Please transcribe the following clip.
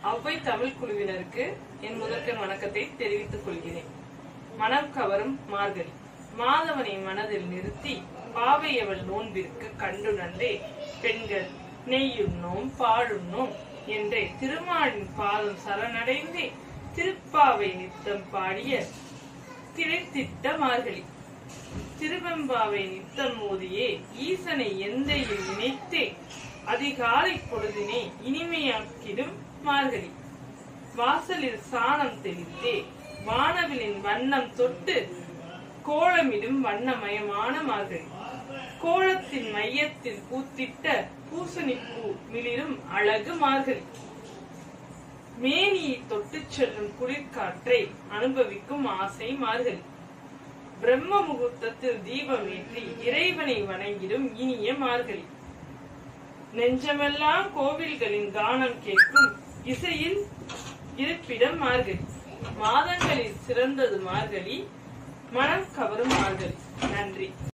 அவ்வை தமிழ் குழுவினருக்கு என் முதற்கண் வணக்கத்தை தெரிவித்துக் கொள்கிறேன் மனம் கவரும் மார்கழி மாதவனை மனதில் நிறுத்தி பாவையவள் நோன்பிற்கு கண்டுணர்ந்தே பெண்கள் நெய்யுண்ணோம் பாழுண்ணோம் என்றே திருமாலின் பாதம் சரணடைந்தே திருப்பாவை நித்தம் பாடிய திரைத்திட்ட மார்கழி திருவெம்பாவை நித்தம் மோதியே ஈசனை எந்தையில் நினைத்தே அதிகாலை பொழுதினை இனிமையாக்கிடும் மார்கழி வாசலில் சாணம் தெளித்தே வானவிலின் வண்ணம் தொட்டு கோலமிடும் வண்ணமயமான மார்கழி கோலத்தின் மையத்தில் பூத்திட்ட பூசணிப்பூ மிளிரும் அழகு மார்கழி மேனியை தொட்டுச் செல்லும் குளிர்காற்றை அனுபவிக்கும் ஆசை மார்கழி பிரம்ம முகூர்த்தத்தில் தீபம் ஏற்றி இறைவனை வணங்கிடும் இனிய மார்கழி நெஞ்சமெல்லாம் கோவில்களின் கானம் கேட்கும் இசையில் இருப்பிடம் மார்கழி மாதங்களில் சிறந்தது மார்கழி மனம் கவரும் மார்கழி நன்றி